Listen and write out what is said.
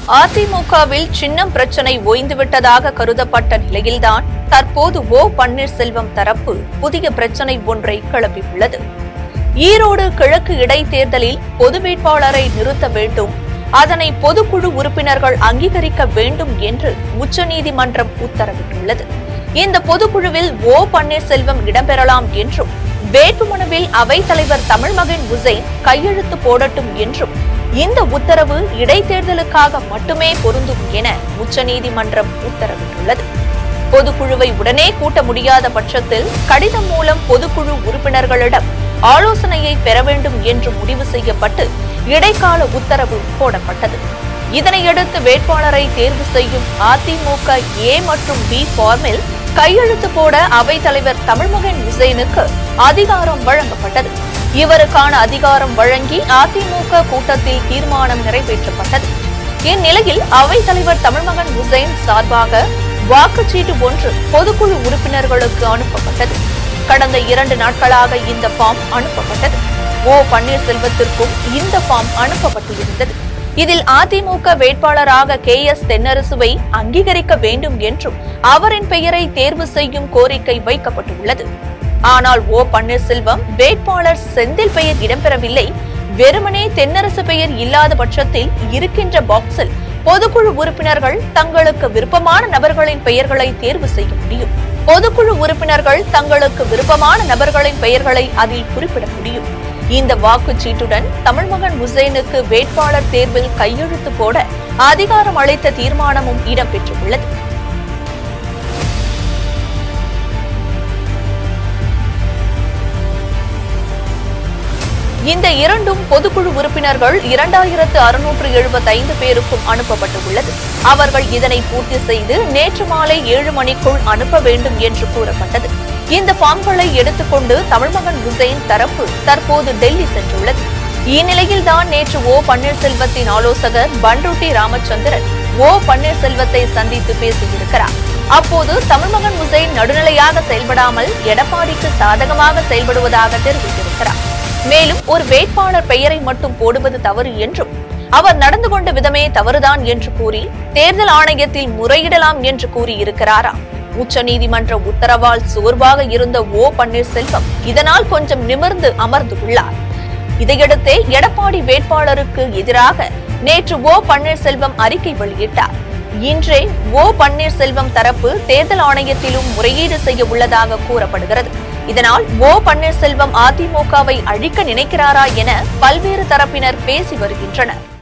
அதிமுகவில் சின்னம் பிரச்சனை ஓய்ந்துவிட்டதாக கருதப்பட்ட நிலையில்தான் தற்போது ஓ பன்னீர்செல்வம் தரப்பு புதிய பிரச்சனை ஒன்றை கிளப்பியுள்ளது ஈரோடு கிழக்கு இடைத்தேர்தலில் பொது வேட்பாளரை நிறுத்த வேண்டும் அதனை பொதுக்குழு உறுப்பினர்கள் அங்கீகரிக்க வேண்டும் என்று உச்சநீதிமன்றம் உத்தரவிட்டுள்ளது இந்த பொதுக்குழுவில் ஓ பன்னீர்செல்வம் இடம்பெறலாம் என்றும் வேட்புமனுவில் அவைத்தலைவர் தமிழ்மகன் உசைன் கையெழுத்து போடட்டும் என்றும் இந்த உத்தரவு இடைத்தேர்தலுக்காக மட்டுமே பொருந்தும் என உச்சநீதிமன்றம் உத்தரவிட்டுள்ளது பொதுக்குழுவை உடனே கூட்ட முடியாத பட்சத்தில் கடிதம் மூலம் பொதுக்குழு உறுப்பினர்களிடம் ஆலோசனையை பெற வேண்டும் என்று முடிவு செய்யப்பட்டு இடைக்கால உத்தரவு போடப்பட்டது இதனையடுத்து வேட்பாளரை தேர்வு செய்யும் அதிமுக ஏ மற்றும் பி ஃபார்மில் கையெழுத்து போட அவைத்தலைவர் தமிழ்மகன் உசேனுக்கு அதிகாரம் வழங்கப்பட்டது இவருக்கான அதிகாரம் வழங்கி அதிமுக கூட்டத்தில் தீர்மானம் நிறைவேற்றப்பட்டது இந்நிலையில் அவைத்தலைவர் தமிழ்மகன் உசேன் சார்பாக வாக்குச்சீட்டு ஒன்று பொதுக்குழு உறுப்பினர்களுக்கு அனுப்பப்பட்டது கடந்த இரண்டு நாட்களாக இந்த ஃபார்ம் அனுப்பப்பட்டது ஓ பன்னீர்செல்வத்திற்கும் இந்த ஃபார்ம் அனுப்பப்பட்டு இருந்தது இதில் அதிமுக வேட்பாளராக கே எஸ் தென்னரசுவை அங்கீகரிக்க வேண்டும் என்றும் அவரின் பெயரை தேர்வு செய்யும் கோரிக்கை வைக்கப்பட்டுள்ளது ஆனால் ஓ பன்னீர்செல்வம் வேட்பாளர் செந்தில் பெயர் இடம்பெறவில்லை வெறுமனே தென்னரசு பெயர் இல்லாத பட்சத்தில் இருக்கின்ற பாக்ஸில் பொதுக்குழு உறுப்பினர்கள் தங்களுக்கு விருப்பமான நபர்களின் பெயர்களை தேர்வு செய்ய முடியும் பொதுக்குழு உறுப்பினர்கள் தங்களுக்கு விருப்பமான நபர்களின் பெயர்களை அதில் குறிப்பிட முடியும் இந்த வாக்குச்சீட்டுடன் தமிழ்மகன் உசேனுக்கு வேட்பாளர் தேர்வில் கையெழுத்து போட அதிகாரம் அளித்த தீர்மானமும் இடம்பெற்றுள்ளது இந்த இரண்டும் பொதுக்குழு உறுப்பினர்கள் இரண்டாயிரத்து அறுநூற்று எழுபத்தைந்து பேருக்கும் அனுப்பப்பட்டுள்ளது அவர்கள் இதனை பூர்த்தி செய்து நேற்று மாலை ஏழு மணிக்குள் அனுப்ப வேண்டும் என்று கூறப்பட்டது இந்த ஃபார்ம்களை எடுத்துக்கொண்டு தமிழ்மகன் உசேன் தரப்பு தற்போது டெல்லி சென்றுள்ளது இந்நிலையில் தான் நேற்று ஓ பன்னீர்செல்வத்தின் ஆலோசகர் பண்ருட்டி ராமச்சந்திரன் ஓ பன்னீர்செல்வத்தை சந்தித்து பேசியிருக்கிறார் அப்போது தமிழ்மகன் உசேன் நடுநிலையாக செயல்படாமல் எடப்பாடிக்கு சாதகமாக செயல்படுவதாக தெரிவித்திருக்கிறார் மேலும் ஒரு வேட்பாளர் பெயரை மட்டும் போடுவது தவறு என்றும் அவர் நடந்து கொண்ட விதமே தவறுதான் என்று கூறி தேர்தல் ஆணையத்தில் முறையிடலாம் என்று கூறியிருக்கிறாராம் உச்சநீதிமன்ற உத்தரவால் சோர்வாக இருந்த ஓ பன்னீர்செல்வம் இதனால் கொஞ்சம் நிமிர்ந்து அமர்ந்து உள்ளார் இதையடுத்தே எடப்பாடி வேட்பாளருக்கு எதிராக நேற்று ஓ பன்னீர்செல்வம் அறிக்கை வெளியிட்டார் இன்றே ஓ பன்னீர்செல்வம் தரப்பு தேர்தல் ஆணையத்திலும் முறையீடு செய்ய உள்ளதாக கூறப்படுகிறது இதனால் ஓ பன்னீர்செல்வம் அதிமுகவை அழிக்க நினைக்கிறாரா என பல்வேறு தரப்பினர் பேசி வருகின்றனர்